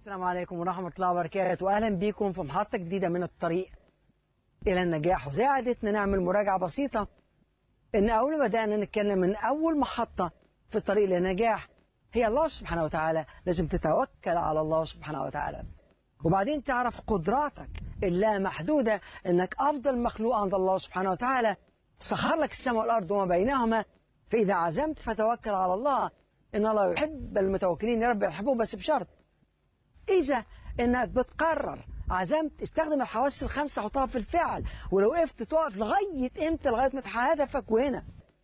السلام عليكم ورحمة الله وبركاته وأهلا بكم في محطة جديدة من الطريق إلى النجاح وزي عادتنا نعمل مراجعة بسيطة إن أول ما بدأنا نتكلم من أول محطة في الطريق للنجاح هي الله سبحانه وتعالى لازم تتوكل على الله سبحانه وتعالى وبعدين تعرف قدراتك اللا محدودة إنك أفضل مخلوق عند الله سبحانه وتعالى سخر لك السماء والأرض وما بينهما فإذا عزمت فتوكل على الله إن الله يحب المتوكلين يا رب يحبه بس بشرط إذا إنك بتقرر عزمت استخدم الحواس الخمسة حطها في الفعل ولو وقفت تقف لغاية إمتى لغاية ما تحقق هدفك وهنا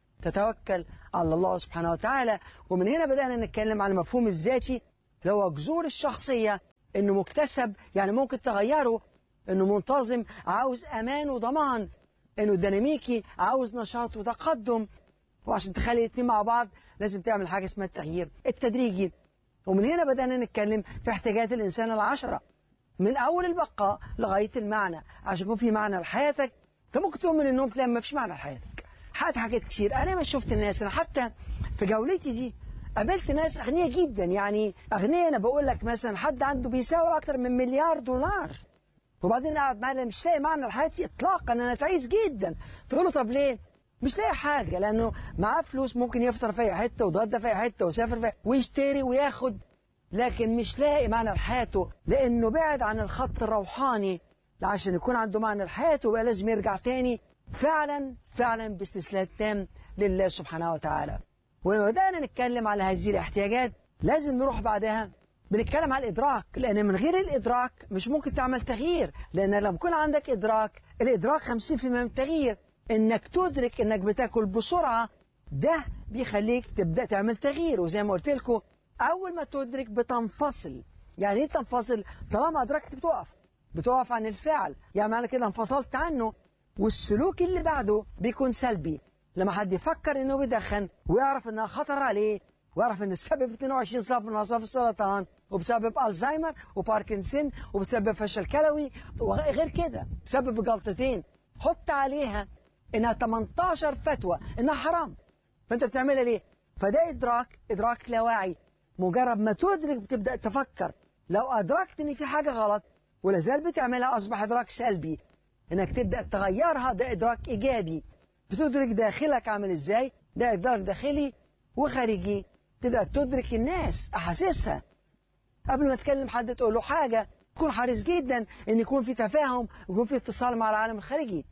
تتوكل على الله سبحانه وتعالى ومن هنا بدأنا نتكلم عن المفهوم الذاتي اللي هو جذور الشخصية إنه مكتسب يعني ممكن تغيره إنه منتظم عاوز أمان وضمان إنه ديناميكي عاوز نشاط وتقدم وعشان تخلي الاثنين مع بعض لازم تعمل حاجة اسمها التغيير التدريجي ومن هنا بدأنا نتكلم في احتياجات الإنسان العشرة من أول البقاء لغاية المعنى عشان يكون في معنى لحياتك أنت ممكن تقوم من النوم تلاقي ما فيش معنى لحياتك حققت حاجات كتير أنا ما شفت الناس أنا حتى في جولتي دي قابلت ناس أغنياء جدا يعني أغنياء أنا بقول لك مثلا حد عنده بيساوي أكتر من مليار دولار وبعدين قاعد معانا مش لاقي معنى لحياتي إطلاقا أنا تعيس جدا تقول له طب ليه؟ مش لاقي حاجة لأنه معاه فلوس ممكن يفطر في أي حتة ويتغدى في أي حتة ويسافر في ويشتري وياخد لكن مش لاقي معنى لحياته لأنه بعد عن الخط الروحاني عشان يكون عنده معنى لحياته بقى لازم يرجع تاني فعلا فعلا باستسلام تام لله سبحانه وتعالى ولما بدأنا نتكلم على هذه الاحتياجات لازم نروح بعدها بنتكلم على الإدراك لأن من غير الإدراك مش ممكن تعمل تغيير لأن لما يكون عندك إدراك الإدراك 50% من التغيير إنك تدرك إنك بتاكل بسرعة ده بيخليك تبدأ تعمل تغيير وزي ما قلت لكم أول ما تدرك بتنفصل يعني إيه تنفصل طالما أدركت بتقف بتقف عن الفعل يعني معنى كده انفصلت عنه والسلوك اللي بعده بيكون سلبي لما حد يفكر انه بيدخن ويعرف انها خطر عليه ويعرف ان السبب 22 صف من اصناف السرطان وبسبب الزهايمر وباركنسون وبسبب فشل كلوي وغير كده بسبب جلطتين حط عليها انها 18 فتوى انها حرام فانت بتعملها ليه؟ فده ادراك ادراك لا واعي مجرد ما تدرك بتبدا تفكر لو ادركت ان في حاجه غلط ولا زال بتعملها اصبح ادراك سلبي انك تبدا تغيرها ده ادراك ايجابي بتدرك داخلك عامل ازاي ده ادراك داخلي وخارجي تبدا تدرك الناس احاسيسها قبل ما تكلم حد تقول له حاجه تكون حريص جدا ان يكون في تفاهم ويكون في اتصال مع العالم الخارجي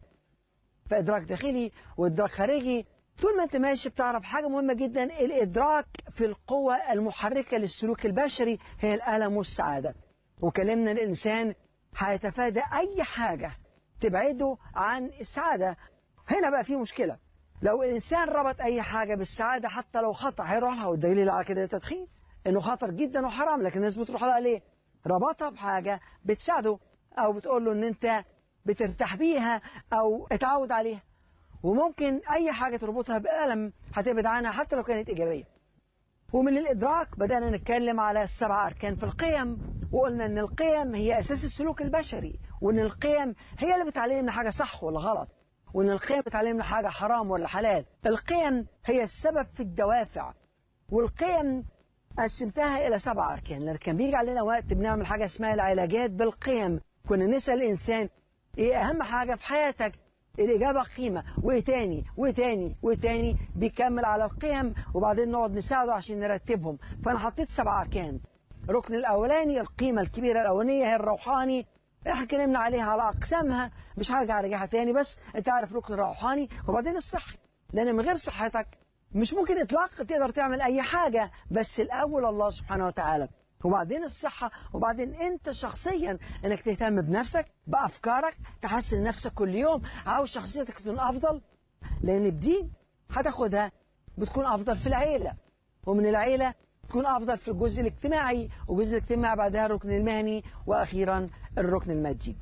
فادراك داخلي وادراك خارجي طول ما انت ماشي بتعرف حاجه مهمه جدا الادراك في القوه المحركه للسلوك البشري هي الالم والسعاده وكلمنا الانسان هيتفادى اي حاجه تبعده عن السعاده هنا بقى في مشكله لو الانسان ربط اي حاجه بالسعاده حتى لو خطا هيروح لها والدليل على كده التدخين انه خطر جدا وحرام لكن الناس بتروح لها ليه؟ ربطها بحاجه بتساعده او بتقول له ان انت بترتاح بيها او اتعود عليها وممكن اي حاجه تربطها بالم هتبعد عنها حتى لو كانت ايجابيه ومن الادراك بدانا نتكلم على السبع اركان في القيم وقلنا ان القيم هي اساس السلوك البشري وان القيم هي اللي بتعلمنا حاجه صح ولا غلط وان القيم بتعلمنا حاجه حرام ولا حلال القيم هي السبب في الدوافع والقيم قسمتها الى سبع اركان لان كان بيجي علينا وقت بنعمل حاجه اسمها العلاجات بالقيم كنا نسال الانسان ايه اهم حاجه في حياتك الإجابة قيمة وإيه تاني وإيه تاني وإيه تاني بيكمل على القيم وبعدين نقعد نساعده عشان نرتبهم فأنا حطيت سبع أركان الركن الأولاني القيمة الكبيرة الأولانية هي الروحاني احنا اتكلمنا عليها على أقسامها مش هرجع أرجعها تاني بس أنت عارف الركن الروحاني وبعدين الصحي لأن من غير صحتك مش ممكن إطلاق تقدر تعمل أي حاجة بس الأول الله سبحانه وتعالى وبعدين الصحة وبعدين أنت شخصيا أنك تهتم بنفسك بأفكارك تحسن نفسك كل يوم عاوز شخصيتك تكون أفضل لأن بدي هتاخدها بتكون أفضل في العيلة ومن العيلة تكون أفضل في الجزء الاجتماعي والجزء الاجتماعي بعدها الركن المهني وأخيرا الركن المادي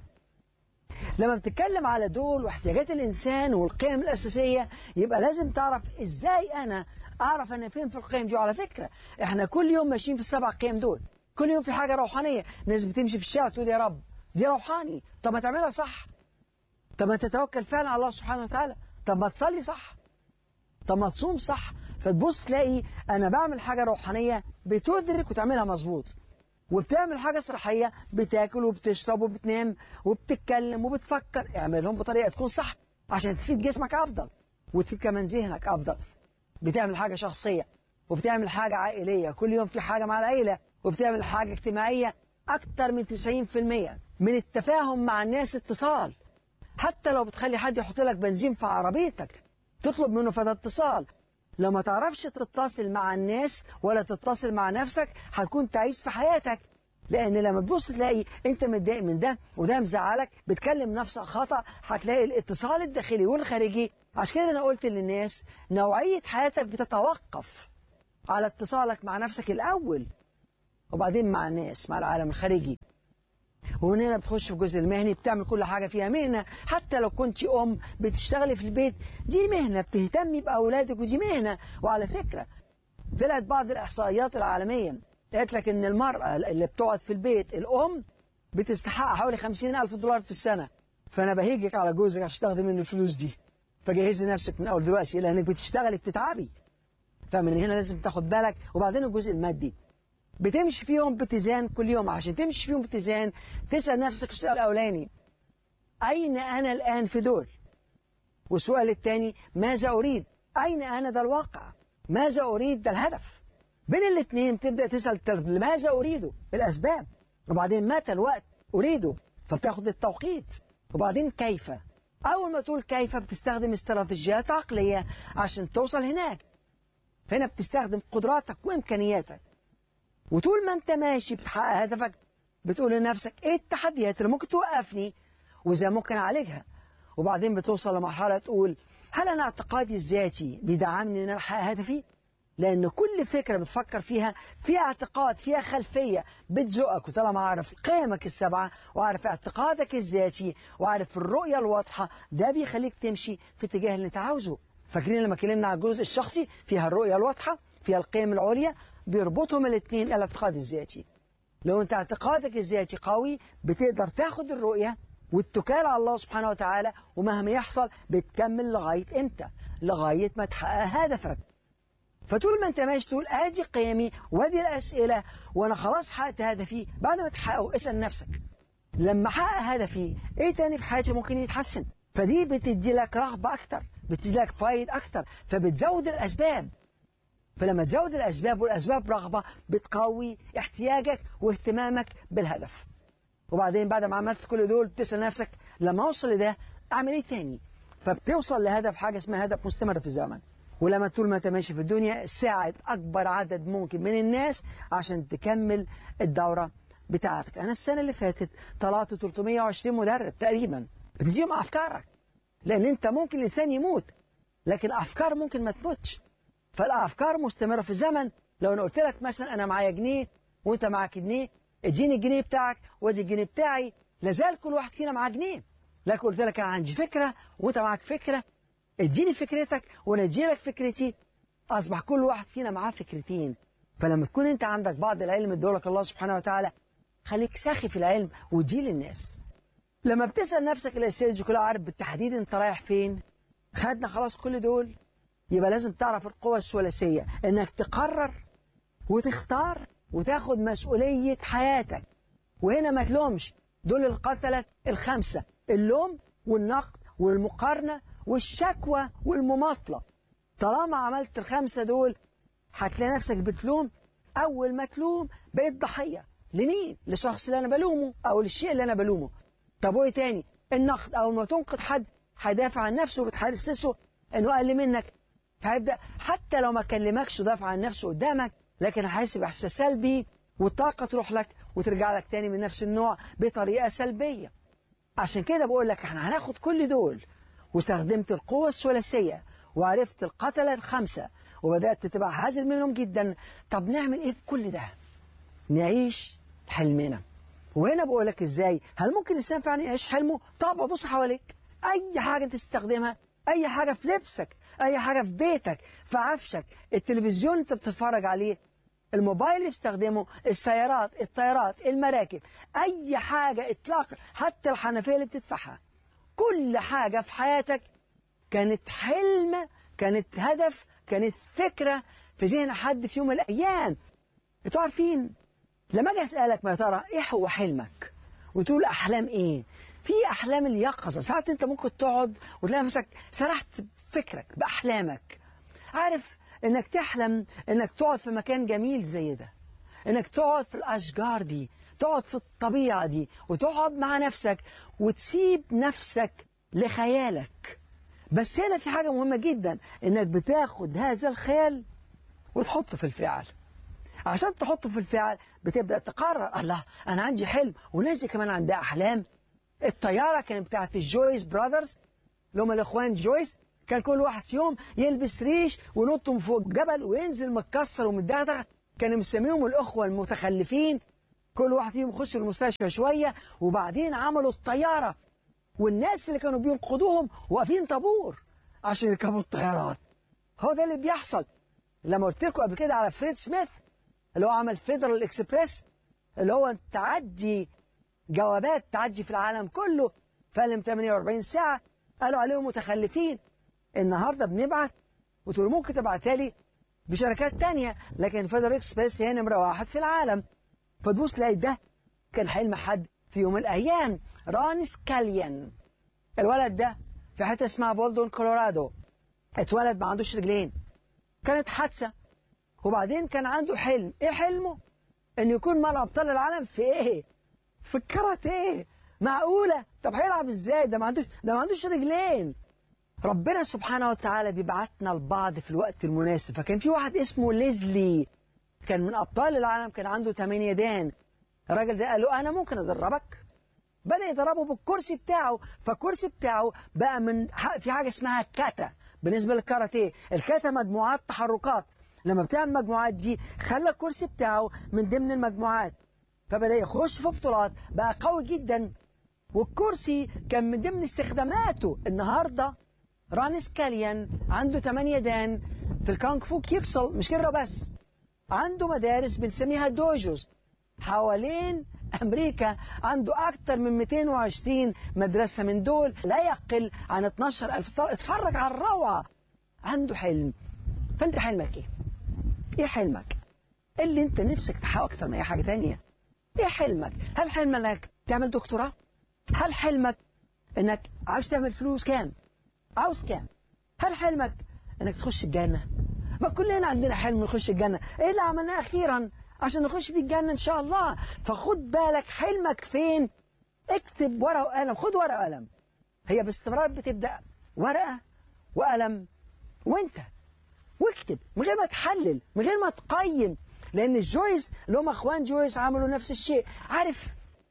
لما بتتكلم على دول واحتياجات الإنسان والقيم الأساسية يبقى لازم تعرف إزاي أنا أعرف أنا فين في القيم دي وعلى فكرة إحنا كل يوم ماشيين في السبع قيم دول كل يوم في حاجة روحانية ناس بتمشي في الشارع تقول يا رب دي روحاني طب ما تعملها صح طب ما تتوكل فعلا على الله سبحانه وتعالى طب ما تصلي صح طب ما تصوم صح فتبص تلاقي انا بعمل حاجه روحانيه بتدرك وتعملها مظبوط وبتعمل حاجة صحية بتاكل وبتشرب وبتنام وبتتكلم وبتفكر اعملهم بطريقة تكون صح عشان تفيد جسمك أفضل وتفيد كمان ذهنك أفضل بتعمل حاجة شخصية وبتعمل حاجة عائلية كل يوم في حاجة مع العيلة وبتعمل حاجة اجتماعية أكتر من 90% من التفاهم مع الناس اتصال حتى لو بتخلي حد يحط لك بنزين في عربيتك تطلب منه فده اتصال لو ما تعرفش تتصل مع الناس ولا تتصل مع نفسك هتكون تعيش في حياتك لان لما تبص تلاقي انت متضايق من ده وده مزعلك بتكلم نفسك خطا هتلاقي الاتصال الداخلي والخارجي عشان كده انا قلت للناس نوعيه حياتك بتتوقف على اتصالك مع نفسك الاول وبعدين مع الناس مع العالم الخارجي ومن هنا بتخش في الجزء المهني بتعمل كل حاجة فيها مهنة حتى لو كنت أم بتشتغلي في البيت دي مهنة بتهتمي بأولادك ودي مهنة وعلى فكرة طلعت بعض الإحصائيات العالمية قالت لك إن المرأة اللي بتقعد في البيت الأم بتستحق حوالي خمسين ألف دولار في السنة فأنا بهيجك على جوزك عشان تاخدي منه الفلوس دي فجهزي نفسك من أول دلوقتي لأنك بتشتغلي بتتعبي فمن هنا لازم تاخد بالك وبعدين الجزء المادي بتمشي فيهم باتزان كل يوم عشان تمشي فيهم باتزان تسأل نفسك السؤال الأولاني أين أنا الآن في دول والسؤال الثاني ماذا أريد أين أنا ده الواقع ماذا أريد ده الهدف بين الاثنين تبدأ تسأل لماذا أريده الأسباب وبعدين متى الوقت أريده فبتاخد التوقيت وبعدين كيف أول ما تقول كيف بتستخدم استراتيجيات عقلية عشان توصل هناك فهنا بتستخدم قدراتك وإمكانياتك وطول ما انت ماشي بتحقق هدفك بتقول لنفسك ايه التحديات اللي ممكن توقفني وازاي ممكن اعالجها وبعدين بتوصل لمرحله تقول هل انا اعتقادي الذاتي بيدعمني ان انا احقق هدفي لان كل فكره بتفكر فيها فيها اعتقاد فيها خلفيه بتزقك وطالما عارف قيمك السبعه وعارف اعتقادك الذاتي وعارف الرؤيه الواضحه ده بيخليك تمشي في اتجاه اللي انت عاوزه فاكرين لما اتكلمنا على الجزء الشخصي فيها الرؤيه الواضحه فيها القيم العليا بيربطهم الاثنين الاعتقاد الذاتي لو انت اعتقادك الذاتي قوي بتقدر تاخد الرؤية والتكال على الله سبحانه وتعالى ومهما يحصل بتكمل لغاية امتى لغاية ما تحقق هدفك فطول ما انت ماشي تقول ادي قيمي وادي الاسئله وانا خلاص حققت هدفي بعد ما تحققه اسال نفسك لما احقق هدفي ايه تاني في حياتي ممكن يتحسن فدي بتدي لك رغبه اكتر بتدي لك فايد اكتر فبتزود الاسباب فلما تزود الأسباب والأسباب رغبة بتقوي احتياجك واهتمامك بالهدف وبعدين بعد ما عملت كل دول بتسأل نفسك لما أوصل لده أعمل إيه تاني فبتوصل لهدف حاجة اسمها هدف مستمر في الزمن ولما طول ما انت ماشي في الدنيا ساعد أكبر عدد ممكن من الناس عشان تكمل الدورة بتاعتك أنا السنة اللي فاتت طلعت 320 مدرب تقريبا بتديهم أفكارك لأن أنت ممكن الإنسان يموت لكن أفكار ممكن ما تموتش فالافكار مستمره في الزمن لو انا قلت لك مثلا انا معايا جنيه وانت معاك جنيه اديني الجنيه بتاعك وادي الجنيه بتاعي لازال كل واحد فينا معاه جنيه لكن قلت لك انا عندي فكره وانت معاك فكره اديني فكرتك وانا ادي لك فكرتي اصبح كل واحد فينا معاه فكرتين فلما تكون انت عندك بعض العلم ادولك الله سبحانه وتعالى خليك ساخي في العلم ودي للناس لما بتسال نفسك الاسئله دي كلها عارف بالتحديد انت رايح فين خدنا خلاص كل دول يبقى لازم تعرف القوة الثلاثية انك تقرر وتختار وتاخد مسؤولية حياتك وهنا ما تلومش دول القتلة الخمسة اللوم والنقد والمقارنة والشكوى والمماطلة طالما عملت الخمسة دول هتلاقي نفسك بتلوم أول ما تلوم بقيت ضحية لمين؟ للشخص اللي أنا بلومه أو للشيء اللي أنا بلومه طب وإيه تاني؟ النقد أول ما تنقد حد هيدافع عن نفسه وبتحسسه إنه أقل منك فهيبدأ حتى لو ما كلمكش دافع عن نفسه قدامك لكن هيحس بإحساس سلبي والطاقة تروح لك وترجع لك تاني من نفس النوع بطريقة سلبية عشان كده بقول لك احنا هناخد كل دول واستخدمت القوة الثلاثية وعرفت القتلة الخمسة وبدأت تبقى حذر منهم جدا طب نعمل ايه في كل ده نعيش حلمنا وهنا بقول لك ازاي هل ممكن الانسان فعلا يعيش حلمه طب بص حواليك اي حاجة انت تستخدمها اي حاجة في لبسك اي حاجة في بيتك في عفشك التلفزيون انت بتتفرج عليه الموبايل اللي بتستخدمه السيارات الطيارات المراكب اي حاجة اطلاقا حتى الحنفية اللي بتدفعها كل حاجة في حياتك كانت حلم كانت هدف كانت فكرة في ذهن حد في يوم من الأيام انتوا عارفين لما اجي اسالك ما يا ترى ايه هو حلمك وتقول احلام ايه في احلام اليقظه ساعات انت ممكن تقعد وتلاقي نفسك سرحت بفكرك باحلامك عارف انك تحلم انك تقعد في مكان جميل زي ده انك تقعد في الاشجار دي تقعد في الطبيعه دي وتقعد مع نفسك وتسيب نفسك لخيالك بس هنا في حاجه مهمه جدا انك بتاخد هذا الخيال وتحطه في الفعل عشان تحطه في الفعل بتبدا تقرر الله انا عندي حلم وناس دي كمان عندها احلام الطياره كانت بتاعت الجويس براذرز اللي هم الاخوان جويس كان كل واحد فيهم يلبس ريش وينط من فوق جبل وينزل متكسر ومتدغدغ كانوا مسميهم الاخوه المتخلفين كل واحد فيهم يخش المستشفى شويه وبعدين عملوا الطياره والناس اللي كانوا بينقذوهم واقفين طابور عشان يركبوا الطيارات هو ده اللي بيحصل لما قلت لكم قبل كده على فريد سميث اللي هو عمل فيدرال اكسبريس اللي هو تعدي جوابات تعدي في العالم كله في 48 ساعة قالوا عليهم متخلفين النهارده بنبعت وتقول ممكن تبعتها لي بشركات تانية لكن فيدرال اكسبريس هي نمرة واحد في العالم فتبص تلاقي ده كان حلم حد في يوم من الأيام ران سكاليان الولد ده في حتة اسمها بولدون كولورادو اتولد ما عندوش رجلين كانت حادثة وبعدين كان عنده حلم ايه حلمه ان يكون مال ابطال العالم في ايه في الكاراتيه معقولة طب هيلعب ازاي ده ما عندوش ده ما عندوش رجلين ربنا سبحانه وتعالى بيبعتنا البعض في الوقت المناسب فكان في واحد اسمه ليزلي كان من ابطال العالم كان عنده 8 يدان الراجل ده قال له انا ممكن ادربك بدا يدربه بالكرسي بتاعه فالكرسي بتاعه بقى من في حاجه اسمها كاتا بالنسبه للكاراتيه الكاتا مجموعات تحركات لما بتعمل المجموعات دي خلى الكرسي بتاعه من ضمن المجموعات فبدا يخش في بطولات بقى قوي جدا والكرسي كان من ضمن استخداماته النهارده ران سكاليان عنده 8 دان في الكونغ فو كيكسل مش كده بس عنده مدارس بنسميها دوجوز حوالين أمريكا عنده أكثر من 220 مدرسة من دول لا يقل عن 12 ألف طالب اتفرج على الروعة عنده حلم فأنت حلمك إيه؟ إيه حلمك؟ اللي أنت نفسك تحقق أكتر من أي حاجة تانية إيه حلمك؟ هل حلمك إنك تعمل دكتوراه؟ هل حلمك إنك عاوز تعمل فلوس كام؟ عاوز كام؟ هل حلمك إنك تخش الجنة؟ ما كلنا عندنا حلم نخش الجنة إيه اللي عملناه أخيرا عشان نخش في الجنة إن شاء الله فخد بالك حلمك فين اكتب ورقة وقلم خد ورقة وقلم هي باستمرار بتبدأ ورقة وقلم وانت واكتب من غير ما تحلل من غير ما تقيم لأن الجويس اللي هم أخوان جويس عملوا نفس الشيء عارف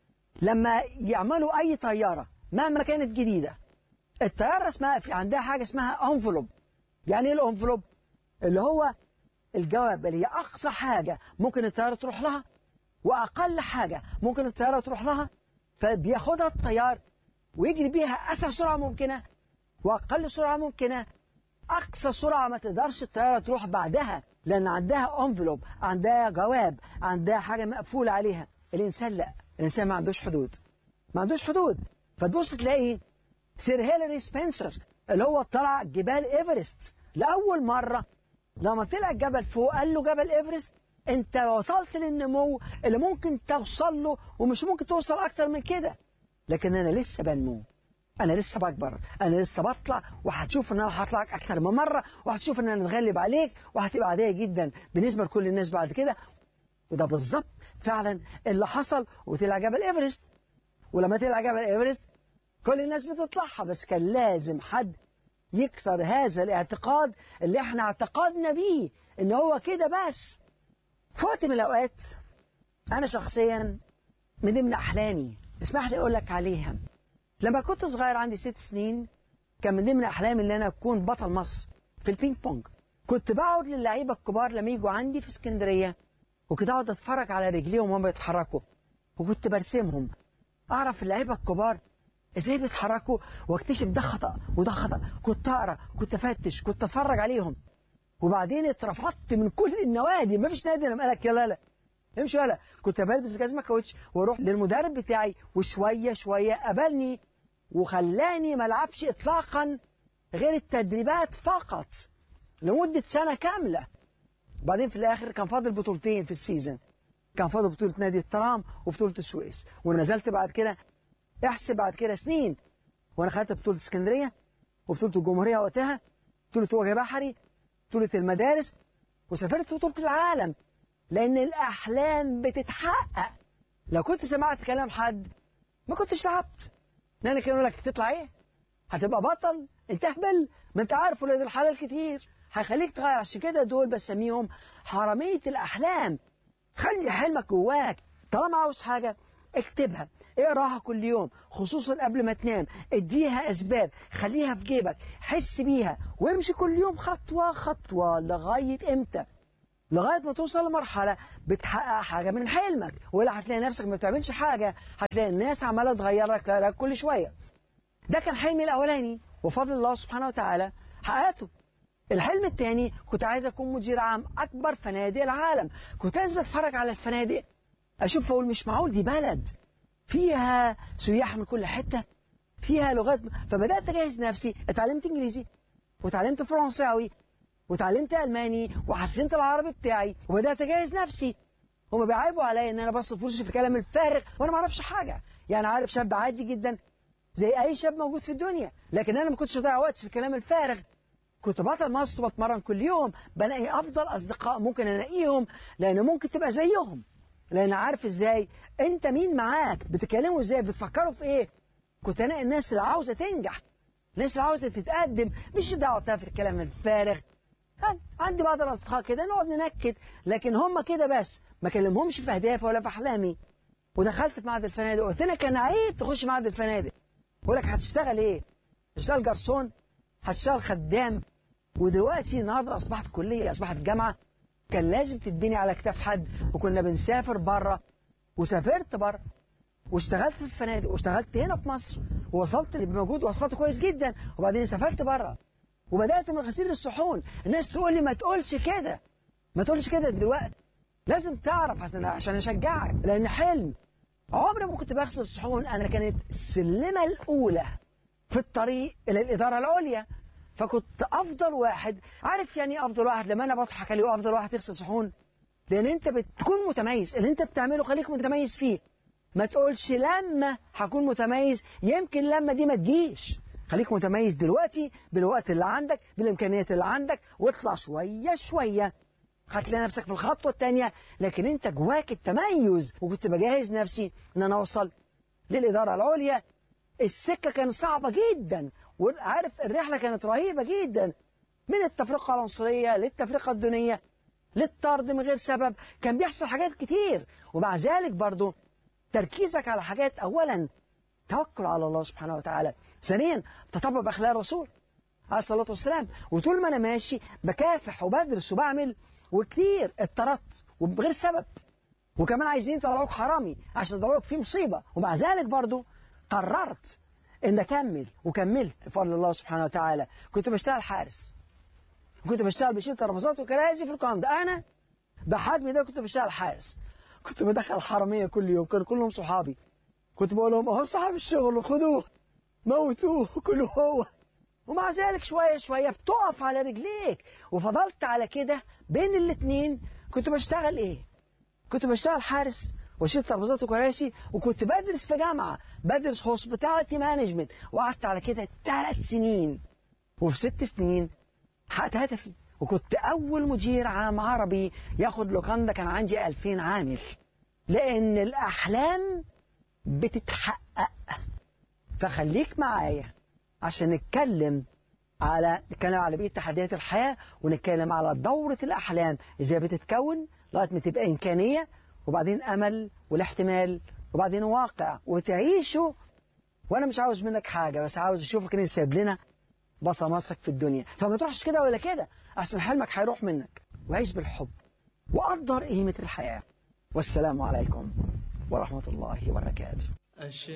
لما يعملوا أي طيارة مهما كانت جديدة الطيارة اسمها في عندها حاجة اسمها انفلوب يعني ايه الانفلوب اللي هو الجواب اللي هي أقصى حاجة ممكن الطيارة تروح لها وأقل حاجة ممكن الطيارة تروح لها فبياخدها الطيار ويجري بيها أسرع سرعة ممكنة وأقل سرعة ممكنة أقصى سرعة ما تقدرش الطيارة تروح بعدها لأن عندها انفلوب عندها جواب عندها حاجة مقفولة عليها الإنسان لا الإنسان ما عندوش حدود ما عندوش حدود فتبص تلاقي سير هيلاري سبنسر اللي هو طلع جبال إيفرست لأول مرة لما طلع الجبل فوق قال له جبل إيفرست انت وصلت للنمو اللي ممكن توصل له ومش ممكن توصل اكتر من كده لكن انا لسه بنمو انا لسه بكبر انا لسه بطلع وهتشوف ان انا هطلعك اكتر من مره وهتشوف ان انا اتغلب عليك وهتبقى عاديه جدا بالنسبه لكل الناس بعد كده وده بالظبط فعلا اللي حصل وطلع جبل ايفرست ولما طلع جبل ايفرست كل الناس بتطلعها بس كان لازم حد يكسر هذا الاعتقاد اللي احنا اعتقدنا بيه ان هو كده بس في وقت من الأوقات أنا شخصيا من ضمن أحلامي اسمح لي أقول لك عليها لما كنت صغير عندي ست سنين كان من ضمن أحلامي إن أنا أكون بطل مصر في البينج بونج كنت بقعد للعيبة الكبار لما يجوا عندي في اسكندرية وكنت أقعد أتفرج على رجليهم وهم بيتحركوا وكنت برسمهم أعرف اللعيبة الكبار ازاي بيتحركوا واكتشف ده خطأ وده خطأ كنت أقرأ كنت أفتش كنت أتفرج عليهم وبعدين اترفضت من كل النوادي ما فيش نادي لما قالك يلا لا امشي ولا كنت بلبس جزمه كاوتش واروح للمدرب بتاعي وشويه شويه قبلني وخلاني ما العبش اطلاقا غير التدريبات فقط لمده سنه كامله وبعدين في الاخر كان فاضل بطولتين في السيزون كان فاضل بطولة نادي الترام وبطولة السويس ونزلت بعد كده احسب بعد كده سنين وانا خدت بطولة اسكندرية وبطولة الجمهورية وقتها بطولة وجه بحري بطولة المدارس وسافرت بطولة العالم لأن الأحلام بتتحقق لو كنت سمعت كلام حد ما كنتش لعبت لأن كانوا لك تطلع إيه؟ هتبقى بطل انت اهبل ما انت عارف ولاد الحلال كتير هيخليك تغير عشان كده دول بسميهم حرامية الأحلام خلي حلمك جواك طالما عاوز حاجة اكتبها اقراها كل يوم خصوصا قبل ما تنام اديها اسباب خليها في جيبك حس بيها وامشي كل يوم خطوة خطوة لغاية امتى لغاية ما توصل لمرحلة بتحقق حاجة من حلمك ولا هتلاقي نفسك ما بتعملش حاجة هتلاقي الناس عمالة تغير لك لك كل شوية ده كان حلمي الأولاني وفضل الله سبحانه وتعالى حققته الحلم الثاني كنت عايز أكون مدير عام أكبر فنادق العالم كنت أنزل أتفرج على الفنادق أشوف أقول مش معقول دي بلد فيها سياح من كل حتة فيها لغات فبدأت أجهز نفسي اتعلمت إنجليزي وتعلمت فرنساوي وتعلمت ألماني وحسنت العربي بتاعي وبدأت أجهز نفسي هما بيعيبوا عليا إن أنا بصرف فلوسي في الكلام الفارغ وأنا ما أعرفش حاجة يعني عارف شاب عادي جدا زي أي شاب موجود في الدنيا لكن أنا ما كنتش أضيع وقت في الكلام الفارغ كنت بطل مصر وبتمرن كل يوم بلاقي أفضل أصدقاء ممكن ألاقيهم لأن ممكن تبقى زيهم لأن عارف إزاي أنت مين معاك بتكلموا إزاي بتفكروا في إيه كنت ألاقي الناس اللي عاوزة تنجح الناس اللي عاوزة تتقدم مش دعوة في الكلام الفارغ عندي بعض الأصدقاء كده نقعد ننكد لكن هم كده بس ما كلمهمش في أهدافي ولا في أحلامي ودخلت في معهد الفنادق قلت لك كان عيب تخش معهد الفنادق بقول لك هتشتغل إيه؟ هتشتغل جرسون هتشتغل خدام ودلوقتي النهارده أصبحت كلية أصبحت جامعة كان لازم تتبني على كتاف حد وكنا بنسافر بره وسافرت بره واشتغلت في الفنادق واشتغلت هنا في مصر ووصلت اللي موجود وصلت كويس جدا وبعدين سافرت بره وبدات من غسيل الصحون الناس تقول لي ما تقولش كده ما تقولش كده دلوقتي لازم تعرف عشان عشان اشجعك لان حلم عمري ما كنت بغسل الصحون انا كانت السلمه الاولى في الطريق الى الاداره العليا فكنت افضل واحد عارف يعني افضل واحد لما انا بضحك عليه افضل واحد يغسل صحون لان انت بتكون متميز اللي انت بتعمله خليك متميز فيه ما تقولش لما هكون متميز يمكن لما دي ما تجيش خليك متميز دلوقتي بالوقت اللي عندك بالامكانيات اللي عندك واطلع شويه شويه هتلاقي نفسك في الخطوه الثانيه لكن انت جواك التميز وكنت بجهز نفسي ان انا اوصل للاداره العليا السكه كانت صعبه جدا وعارف الرحله كانت رهيبه جدا من التفرقه العنصريه للتفرقه الدينيه للطرد من غير سبب كان بيحصل حاجات كتير ومع ذلك برضه تركيزك على حاجات اولا توكل على الله سبحانه وتعالى ثانيا تطبق باخلاق الرسول عليه الصلاه والسلام وطول ما انا ماشي بكافح وبدرس وبعمل وكتير اتطردت وبغير سبب وكمان عايزين يطلعوك حرامي عشان يطلعوك في مصيبه ومع ذلك برضه قررت ان اكمل وكملت بفضل الله سبحانه وتعالى كنت بشتغل حارس كنت بشتغل بشيل ترابيزات وكراسي في القناة ده انا بحجمي ده كنت بشتغل حارس كنت بدخل حراميه كل يوم كانوا كلهم صحابي كنت بقول لهم اهو صاحب الشغل خدوه موتوه كله هو ومع ذلك شوية شوية بتقف على رجليك وفضلت على كده بين الاتنين كنت بشتغل ايه كنت بشتغل حارس وشيل ترابيزات وكراسي وكنت بدرس في جامعة بدرس هوسبيتاليتي مانجمنت وقعدت على كده ثلاث سنين وفي ست سنين حققت هدفي وكنت أول مدير عام عربي ياخد لوكاندا كان عندي 2000 عامل لأن الأحلام بتتحقق فخليك معايا عشان نتكلم على نتكلم على بقيه تحديات الحياه ونتكلم على دوره الاحلام ازاي بتتكون لغايه ما تبقى امكانيه وبعدين امل والاحتمال وبعدين واقع وتعيشه وانا مش عاوز منك حاجه بس عاوز اشوفك ان سايب لنا بصماتك في الدنيا فما تروحش كده ولا كده احسن حلمك هيروح منك وعيش بالحب وقدر قيمه الحياه والسلام عليكم ورحمه الله وبركاته